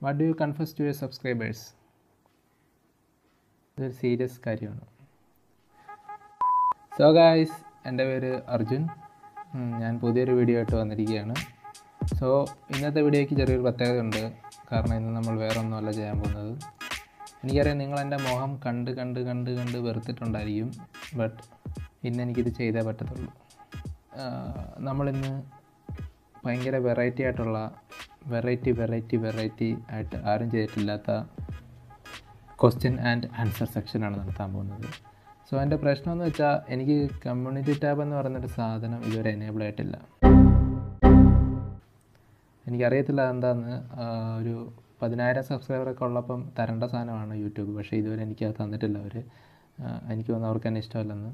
What do you confuse to your subscribers ഇതൊരു serious കാര്യമാണ് so guys എൻ്റെ പേര് അർജുൻ ഉം, ഞാൻ പുതിയൊരു വീഡിയോ ആയിട്ട് വന്നിരിക്കുകയാണ് സോ ഇന്നത്തെ വീഡിയോയ്ക്ക് ചെറിയൊരു പ്രത്യേകത ഉണ്ട് കാരണം ഇന്ന് നമ്മൾ വേറെ ഒന്നുമല്ല ചെയ്യാൻ പോകുന്നത് എനിക്കറിയാം നിങ്ങൾ എൻ്റെ മുഖം കണ്ട് കണ്ട് കണ്ട് കണ്ട് വെറുത്തിട്ടുണ്ടായിരിക്കും ബട്ട് ഇന്ന് എനിക്കിത് ചെയ്തേ പറ്റത്തുള്ളൂ ആഹ് നമ്മളിന്ന് ഭയങ്കര വെറൈറ്റി ആയിട്ടുള്ള വെറൈറ്റി വെറൈറ്റി വെറൈറ്റി ആയിട്ട് ആരും ചെയ്തിട്ടില്ലാത്ത ക്വസ്റ്റ്യൻ ആൻഡ് ആൻസർ സെക്ഷനാണ് നടത്താൻ പോകുന്നത് സോ എൻ്റെ പ്രശ്നം എന്ന് വെച്ചാൽ എനിക്ക് കമ്മ്യൂണിറ്റി ടാബ് എന്ന് പറയുന്നൊരു സാധനം ഇതുവരെ എനേബിൾ ആയിട്ടില്ല എനിക്കറിയത്തില്ല അതെന്താന്ന് ആഹ് ഒരു പതിനായിരം സബ്സ്ക്രൈബറൊക്കെ ഉള്ളപ്പം തരേണ്ട സാധനമാണ് യൂട്യൂബ് പക്ഷേ ഇതുവരെ എനിക്ക് അത് തന്നിട്ടില്ല അവർ എനിക്ക് തോന്നുന്നു അവർക്ക് തന്നെ ഇഷ്ടമല്ലെന്ന്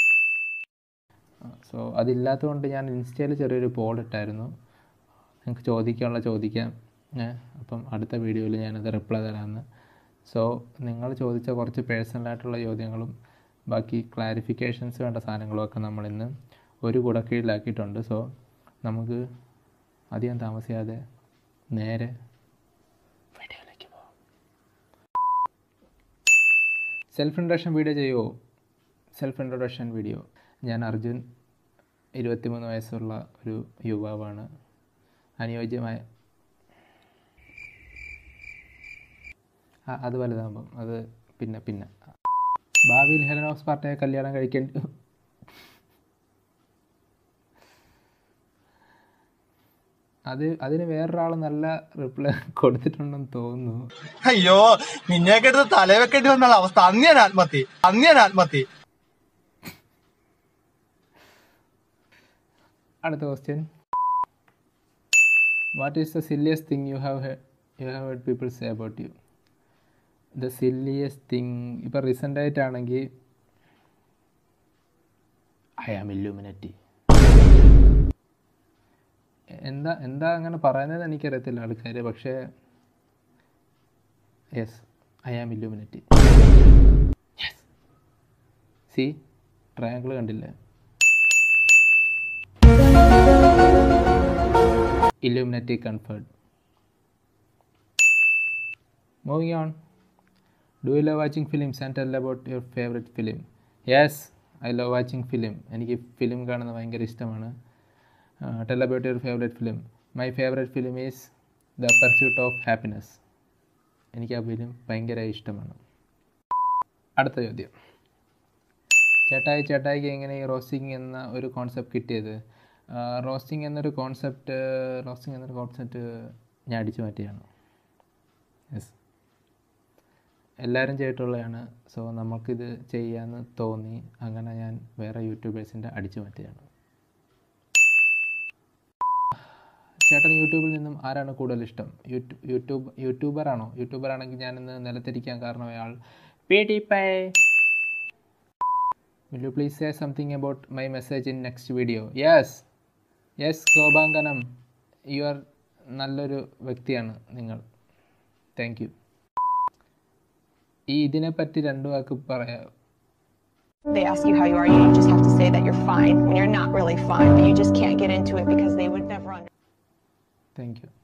സോ അതില്ലാത്തതുകൊണ്ട് ഞാൻ ഇൻസ്റ്റയിൽ ചെറിയൊരു പോൾ ഇട്ടായിരുന്നു നിങ്ങൾക്ക് ചോദിക്കാനുള്ള ചോദിക്കാം ഏ, അപ്പം അടുത്ത വീഡിയോയിൽ ഞാനത് റിപ്ലൈ തരാമെന്ന് സോ നിങ്ങൾ ചോദിച്ച കുറച്ച് പേഴ്സണലായിട്ടുള്ള ചോദ്യങ്ങളും ബാക്കി ക്ലാരിഫിക്കേഷൻസ് വേണ്ട സാധനങ്ങളും ഒക്കെ നമ്മളിന്ന് ഒരു കുടക്കീഴിലാക്കിയിട്ടുണ്ട് സോ നമുക്ക് അധികം താമസിയാതെ നേരെ വീഡിയോയിലേക്ക് പോകാം സെൽഫ് ഇൻട്രൊഡക്ഷൻ വീഡിയോ ചെയ്യുമോ സെൽഫ് ഇൻട്രൊഡക്ഷൻ വീഡിയോ ഞാൻ അർജുൻ ഇരുപത്തിമൂന്ന് വയസ്സുള്ള ഒരു യുവാവാണ് അനുയോജ്യമായ ആ, അത് വലുതാകുമ്പം അത് പിന്നെ പിന്നെ ഭാവിയിൽ ഹെലൻ ഓഫ് സ്പാർട്ടയെ കല്യാണം കഴിക്കേണ്ടി അത് അതിന് വേറൊരാൾ നല്ല റിപ്ലൈ കൊടുത്തിട്ടുണ്ടെന്ന് തോന്നുന്നു അയ്യോ നിന്നെയൊക്കെ എടുത്ത് തലേ വെക്കേണ്ടി വന്നുള്ള അവസ്ഥ അന്യൻ ആത്മഹത്യ അന്യൻ ആത്മഹത്യ അടുത്ത question what is the silliest thing you have you have heard people say about you the silliest thing ഇപ്പം റീസെൻ്റ് ആയിട്ടാണെങ്കിൽ ഐ ആം ഇല്ലുമിനറ്റി എന്താ എന്താ അങ്ങനെ പറയുന്നത് എനിക്കറിയത്തില്ല ആൾക്കാർ പക്ഷേ yes I am Illuminati see triangle കണ്ടില്ലേ Illuminati conferred. Moving on. Do you love watching films and tell about your favorite film? Yes, I love watching film. എനിക്ക് ഫിലിം കാണുന്നത് ഭയങ്കര ഇഷ്ടമാണ് tell about your favourite film my favourite film is the pursuit of happiness എനിക്ക് ആ film ഭയങ്കര ഇഷ്ടമാണ് അടുത്ത ചോദ്യം ചേട്ടായി ചേട്ടായിക്ക് എങ്ങനെ ഈ റോസ്റ്റിംഗ് എന്ന ഒരു കോൺസെപ്റ്റ് കിട്ടിയത് റോസ്റ്റിംഗ് എന്നൊരു കോൺസെപ്റ്റ് റോസ്റ്റിംഗ് എന്നൊരു കോൺസെപ്റ്റ് ഞാൻ അടിച്ചു മാറ്റിയാണ് യെസ് എല്ലാവരും ചെയ്തിട്ടുള്ളതാണ് സോ നമുക്കിത് ചെയ്യാമെന്ന് തോന്നി അങ്ങനെ ഞാൻ വേറെ യൂട്യൂബേഴ്സിൻ്റെ അടിച്ചു മാറ്റിയാണ് ചേട്ടൻ യൂട്യൂബിൽ നിന്നും ആരാണ് കൂടുതൽ ഇഷ്ടം യൂട്യൂബ് യൂട്യൂബ് യൂട്യൂബറാണോ യൂട്യൂബർ ആണെങ്കിൽ ഞാനിന്ന് നിലത്തിരിക്കാൻ കാരണം അയാൾ പി ടി പൈ Will you please say something about my message in next video? Yes. Yes, ഗോപാങ്കനം യു ആർ നല്ലൊരു വ്യക്തിയാണ് നിങ്ങൾ താങ്ക് യു ഈ ഇതിനെപ്പറ്റി രണ്ടു വാക്ക് പറയാം they ask you how you are, you just have to say that you're fine when you're not really fine, but you just can't get into it because they would never understand. Thank you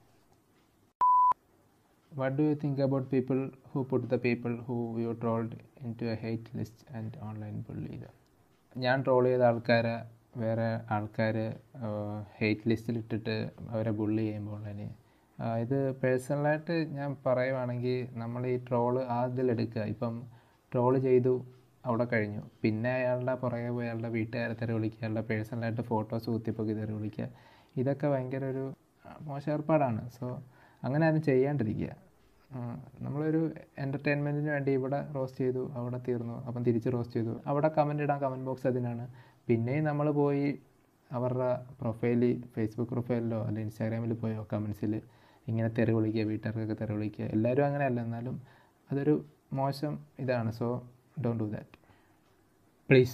what do you think about people who put the people who you trolled into a hate list and online bully ഞാൻ troll ചെയ്ത ആൾക്കാരെ വേറെ ആൾക്കാർ hate ലിസ്റ്റിൽ ഇട്ടിട്ട് അവരെ bully ചെയ്യുമ്പോൾ തന്നെ ആ, ഇത് പേഴ്സണലായിട്ട് ഞാൻ പറയുവാണെങ്കിൽ നമ്മൾ ഈ ട്രോള് അതിലെടുക്കുക ഇപ്പം ട്രോള് ചെയ്തു അവിടെ കഴിഞ്ഞു പിന്നെ അയാളുടെ പുറകെ പോയി അയാളുടെ വീട്ടുകാരെ തെറി വിളിക്കുക അയാളുടെ പേഴ്സണലായിട്ട് ഫോട്ടോസ് കുത്തിപ്പൊക്കി തെറി വിളിക്കുക ഇതൊക്കെ ഭയങ്കര ഒരു ആ, മോശം ഏർപ്പാടാണ് സോ അങ്ങനെ ആരും ചെയ്യാണ്ടിരിക്കുക ആ, നമ്മളൊരു എൻ്റർടൈൻമെൻറ്റിന് വേണ്ടി ഇവിടെ റോസ്റ്റ് ചെയ്തു അവിടെ തീർന്നു അപ്പം തിരിച്ച് റോസ്റ്റ് ചെയ്തു അവിടെ കമൻ്റ് ഇടാൻ കമൻറ്റ് ബോക്സ് അതിനാണ് പിന്നെയും നമ്മൾ പോയി അവരുടെ പ്രൊഫൈലിൽ ഫേസ്ബുക്ക് പ്രൊഫൈലിലോ അല്ലെങ്കിൽ ഇൻസ്റ്റാഗ്രാമിൽ പോയോ കമൻസിൽ ഇങ്ങനെ തെറി വിളിക്കുക വീട്ടുകാർക്കൊക്കെ തെറി വിളിക്കുക എല്ലാവരും അങ്ങനെയല്ല എന്നാലും അതൊരു മോശം ഇതാണ് so don't do that please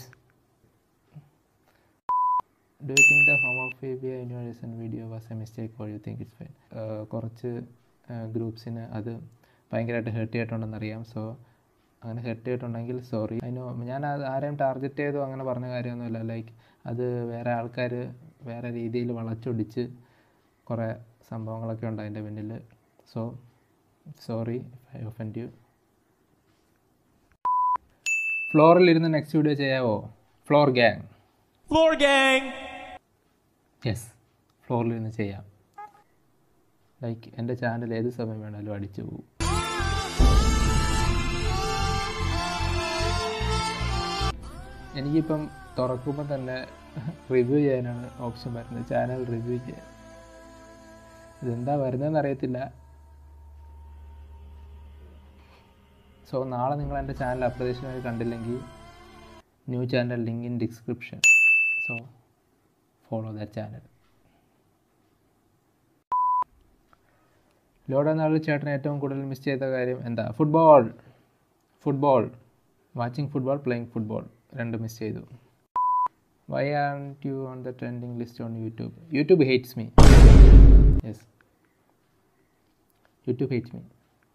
do you think the homophobia in your recent video was a mistake or you think it's fine കുറച്ച് ഗ്രൂപ്പ്സിന് അത് ഭയങ്കരമായിട്ട് ഹേർട്ട് ചെയ്തിട്ടുണ്ടെന്ന് അറിയാം സോ അങ്ങനെ ഹെർട്ട് ചെയ്തിട്ടുണ്ടെങ്കിൽ സോറി അതിന് ഞാൻ അത് ആരെയും ടാർഗറ്റ് ചെയ്തോ അങ്ങനെ പറഞ്ഞ കാര്യമൊന്നുമില്ല ലൈക്ക് അത് വേറെ ആൾക്കാർ വേറെ രീതിയിൽ വളച്ചൊടിച്ച് കുറേ സംഭവങ്ങളൊക്കെ ഉണ്ട് അതിൻ്റെ പിന്നിൽ so sorry I offend you ഫ്ലോറിൽ ഇരുന്ന് നെക്സ്റ്റ് വീഡിയോ ചെയ്യാവോ floor gang Floor gang! Yes ഫ്ലോറിൽ ഇരുന്ന് ചെയ്യാം ലൈക്ക് എൻ്റെ ചാനൽ ഏത് സമയം വേണമെങ്കിലും അടിച്ചു പോകും എനിക്കിപ്പം തുറക്കുമ്പോൾ തന്നെ റിവ്യൂ ചെയ്യാനാണ് ഓപ്ഷൻ വരുന്നത് ചാനൽ റിവ്യൂ ചെയ്യാൻ ഇതെന്താ വരുന്നതെന്ന് അറിയത്തില്ല സോ നാളെ നിങ്ങൾ എൻ്റെ ചാനൽ അപ്രതീക്ഷിതമായി കണ്ടില്ലെങ്കിൽ new channel link in description so follow the channel Lord എന്ന ആൾ ചേട്ടൻ ഏറ്റവും കൂടുതൽ മിസ് ചെയ്ത കാര്യം എന്താ football football watching football playing football രണ്ടും മിസ് ചെയ്തു why are you on the trending list on YouTube YouTube hates me yes YouTube hates me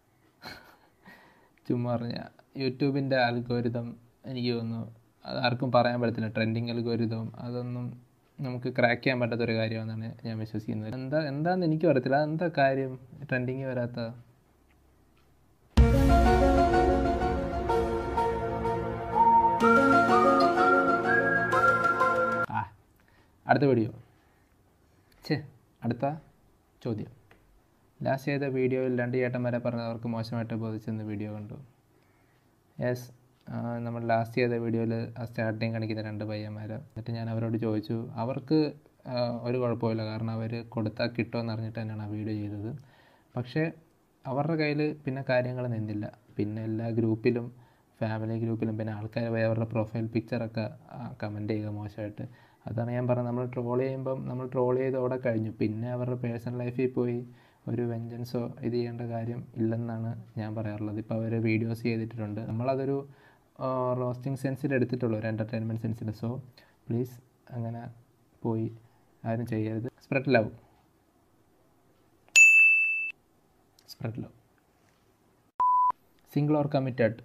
ചുമ്മാ പറഞ്ഞ യൂട്യൂബിൻ്റെ അൽഗോരിതം എനിക്ക് തോന്നുന്നു അത് ആർക്കും പറയാൻ പറ്റത്തില്ല ട്രെൻഡിങ് അൽഗോരിതം അതൊന്നും നമുക്ക് ക്രാക്ക് ചെയ്യാൻ പറ്റാത്തൊരു കാര്യമാണെന്നാണ് ഞാൻ വിശ്വസിക്കുന്നത് എന്താ എന്താണെന്ന് എനിക്ക് അറിയത്തില്ല അതെന്താ കാര്യം ട്രെൻഡിങ് വരാത്ത ആ അടുത്ത വീഡിയോ ഛേ അടുത്ത ചോദ്യം ലാസ്റ്റ് ചെയ്ത വീഡിയോയിൽ രണ്ട് ചേട്ടന്മാരെ പറഞ്ഞത് അവർക്ക് മോശമായിട്ട് ബോധിച്ചെന്ന് വീഡിയോ കണ്ടു യെസ് നമ്മൾ ലാസ്റ്റ് ചെയ്ത വീഡിയോയിൽ ആ സ്റ്റാർട്ടിങ് കാണിക്കുന്ന രണ്ട് പയ്യന്മാർ എന്നിട്ട് ഞാൻ അവരോട് ചോദിച്ചു അവർക്ക് ആ, ഒരു കുഴപ്പമില്ല കാരണം അവർ കൊടുത്താൽ കിട്ടുമെന്ന് അറിഞ്ഞിട്ട് തന്നെയാണ് ആ വീഡിയോ ചെയ്തത് പക്ഷേ അവരുടെ കയ്യിൽ പിന്നെ കാര്യങ്ങൾ നിന്നില്ല പിന്നെ എല്ലാ ഗ്രൂപ്പിലും ഫാമിലി ഗ്രൂപ്പിലും പിന്നെ ആൾക്കാർ പോയി അവരുടെ പ്രൊഫൈൽ പിക്ചറൊക്കെ കമൻറ്റ് ചെയ്യുക മോശമായിട്ട് അതാണ് ഞാൻ പറഞ്ഞത് നമ്മൾ ട്രോൾ ചെയ്യുമ്പം നമ്മൾ ട്രോൾ ചെയ്തോടെ കഴിഞ്ഞു പിന്നെ അവരുടെ പേഴ്സണൽ ലൈഫിൽ പോയി ഒരു വെഞ്ചൻസോ ഇത് ചെയ്യേണ്ട കാര്യം ഇല്ലെന്നാണ് ഞാൻ പറയാറുള്ളത് ഇപ്പോൾ അവർ വീഡിയോസ് ചെയ്തിട്ടുണ്ട് നമ്മളതൊരു റോസ്റ്റിംഗ് സെൻസിൽ എടുത്തിട്ടുള്ളൂ ഒരു എൻ്റർടൈൻമെൻറ്റ് സെൻസിൽ സോ പ്ലീസ് അങ്ങനെ പോയി ആരും ചെയ്യരുത് spread love spread love single or committed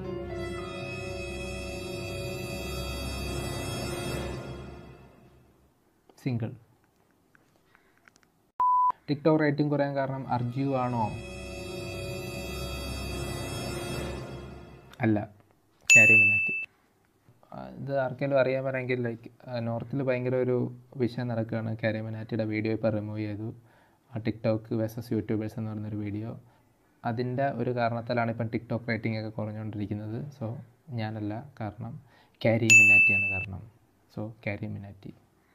single TikTok rating കുറയാൻ കാരണം അർജു ആണോ അല്ല ക്യാരി മിനാറ്റി ആ, ഇത് ആർക്കെങ്കിലും അറിയാൻ പറ്റുമെങ്കിൽ ലൈക്ക് നോർത്തിൽ ഭയങ്കര ഒരു വിഷയം നടക്കുകയാണ് ക്യാരി മിനാറ്റിയുടെ വീഡിയോ ഇപ്പോൾ റിമൂവ് ചെയ്തു ആ ടിക്ടോക്ക് വേഴ്സസ് യൂട്യൂബേഴ്സ് എന്ന് പറയുന്നൊരു വീഡിയോ അതിൻ്റെ ഒരു കാരണത്താലാണ് ഇപ്പം ടിക്ടോക്ക് റേറ്റിംഗ് ഒക്കെ കുറഞ്ഞുകൊണ്ടിരിക്കുന്നത് സോ ഞാനല്ല കാരണം ക്യാരി മിനാറ്റിയാണ് കാരണം സോ ക്യാരി മിനാറ്റി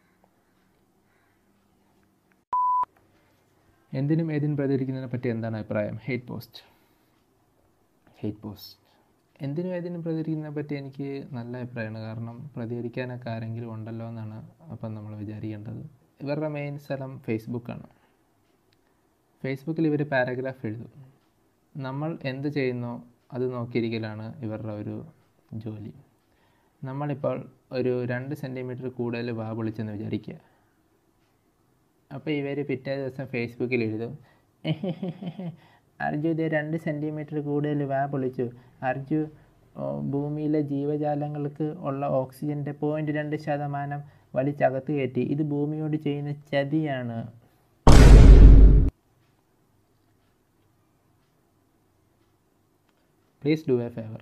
എന്തിനും ഏതിനും പ്രതികരിക്കുന്നതിനെ പറ്റി എന്താണ് അഭിപ്രായം ഹെയ്റ്റ് പോസ്റ്റ് ഹെയ്റ്റ് പോസ്റ്റ് എന്തിനും ഏതിനും പ്രതികരിക്കുന്നതിനെ പറ്റി എനിക്ക് നല്ല അഭിപ്രായമാണ് കാരണം പ്രതികരിക്കാനൊക്കെ ആരെങ്കിലും ഉണ്ടല്ലോ എന്നാണ് അപ്പം നമ്മൾ വിചാരിക്കേണ്ടത് ഇവരുടെ മെയിൻ സ്ഥലം ഫേസ്ബുക്കാണ് ഫേസ്ബുക്കിൽ ഇവർ പാരഗ്രാഫ് എഴുതും നമ്മൾ എന്ത് ചെയ്യുന്നോ അത് നോക്കിയിരിക്കലാണ് ഇവരുടെ ഒരു ജോലി നമ്മളിപ്പോൾ ഒരു രണ്ട് സെൻറ്റിമീറ്റർ കൂടുതൽ വാ പൊളിച്ചെന്ന് വിചാരിക്കുക അപ്പോൾ ഇവർ പിറ്റേ ദിവസം ഫേസ്ബുക്കിൽ എഴുതും അർജു ഇത് രണ്ട് സെൻറ്റിമീറ്റർ കൂടുതൽ വാ പൊളിച്ചു അർജു ഓ, ഭൂമിയിലെ ജീവജാലങ്ങൾക്ക് ഉള്ള ഓക്സിജൻ്റെ പോയിൻറ്റ് രണ്ട് ശതമാനം വലിച്ചകത്ത് കയറ്റി ഇത് ഭൂമിയോട് ചെയ്യുന്ന ചതിയാണ് please do a favour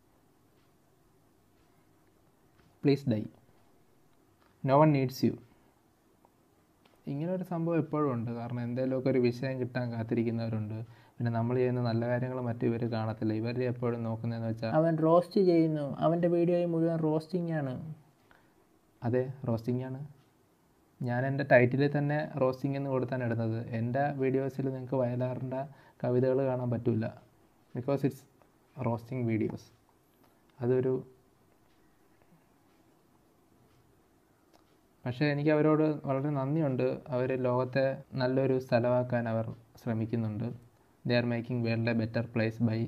please die no one needs you ഇങ്ങനെ ഒരു സംഭവം എപ്പോഴും ഉണ്ട് കാരണം എന്തെങ്കിലുമൊക്കെ ഒരു വിഷയം കിട്ടാൻ കാത്തിരിക്കുന്നവരുണ്ട് പിന്നെ നമ്മൾ ചെയ്യുന്ന നല്ല കാര്യങ്ങൾ മറ്റു ഇവർ കാണത്തില്ല ഇവർ എപ്പോഴും നോക്കുന്നതെന്ന് വെച്ചാൽ അവൻ റോസ്റ്റ് ചെയ്യുന്നു അവൻ്റെ വീഡിയോയിൽ മുഴുവൻ റോസ്റ്റിംഗ് ആണ് അതെ റോസ്റ്റിംഗ് ആണ് ഞാൻ എൻ്റെ ടൈറ്റിലിൽ തന്നെ റോസ്റ്റിംഗ് എന്ന് കൊടുത്താണ് ഇടുന്നത് എൻ്റെ വീഡിയോസിൽ നിങ്ങൾക്ക് വയലാറിൻ്റെ കവിതകൾ കാണാൻ പറ്റില്ല ബിക്കോസ് ഇറ്റ്സ് റോസ്റ്റിംഗ് വീഡിയോസ് അതൊരു പക്ഷേ എനിക്ക് അവരോട് വളരെ നന്ദിയുണ്ട് അവർ ലോകത്തെ നല്ലൊരു സ്ഥലമാക്കാൻ അവർ ശ്രമിക്കുന്നുണ്ട് they are making world a better place by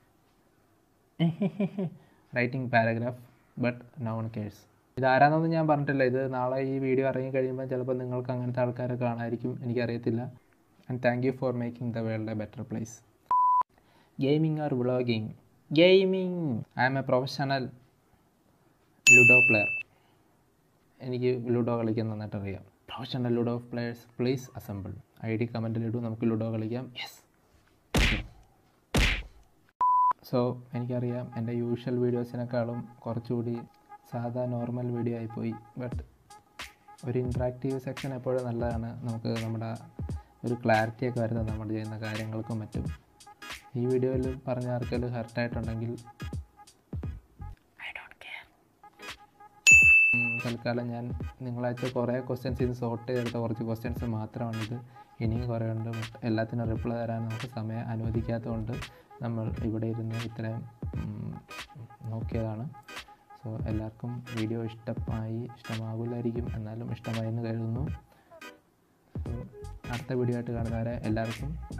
writing paragraph but no one cares ഇതാരാന്നൊന്നും ഞാൻ പറഞ്ഞിട്ടില്ല ഇത് നാളെ ഈ വീഡിയോ ഇറങ്ങി കഴിയുമ്പോൾ ചിലപ്പോൾ നിങ്ങൾക്ക് അങ്ങനത്തെ ആൾക്കാരെ കാണാമായിരിക്കും എനിക്കറിയത്തില്ല and thank you for making the world a better place gaming or vlogging gaming I am a professional ludo player എനിക്ക് ലുഡോ കളിക്കാൻ നന്നായിട്ട് അറിയാം professional ludo players please assemble I D കമൻറ്റിലിട്ടു നമുക്ക് ലുഡോ കളിക്കാം യെസ് സോ എനിക്കറിയാം എൻ്റെ usual വീഡിയോസിനേക്കാളും കുറച്ചുകൂടി സാധാ നോർമൽ വീഡിയോ ആയിപ്പോയി ബട്ട് ഒരു ഇൻട്രാക്റ്റീവ് സെക്ഷൻ എപ്പോഴും നല്ലതാണ് നമുക്ക് നമ്മുടെ ഒരു ക്ലാരിറ്റി ഒക്കെ വരുന്നത് നമ്മൾ ചെയ്യുന്ന കാര്യങ്ങൾക്കും മറ്റും ഈ വീഡിയോയിൽ പറഞ്ഞ ആർക്കെങ്കിലും ഹർട്ടായിട്ടുണ്ടെങ്കിൽ ഉം, തൽക്കാലം ഞാൻ നിങ്ങളയച്ച കുറേ ക്വസ്റ്റ്യൻസ് ഇത് സോർട്ട് ചെയ്തെടുത്ത കുറച്ച് ക്വസ്റ്റ്യൻസ് മാത്രമാണിത് ഇനിയും കുറേ ഉണ്ട് ബട്ട് എല്ലാത്തിനും റിപ്ലൈ തരാൻ നമുക്ക് സമയം അനുവദിക്കാത്തതുകൊണ്ട് നമ്മൾ ഇവിടെ ഇരുന്ന് ഇത്രയും ഉം, നോക്കിയതാണ് സോ എല്ലാവർക്കും വീഡിയോ ഇഷ്ടമായി ഇഷ്ടമാകില്ലായിരിക്കും എന്നാലും ഇഷ്ടമായി എന്ന് കരുതുന്നു സോ അടുത്ത വീഡിയോ ആയിട്ട് കാണുന്നവരെ എല്ലാവർക്കും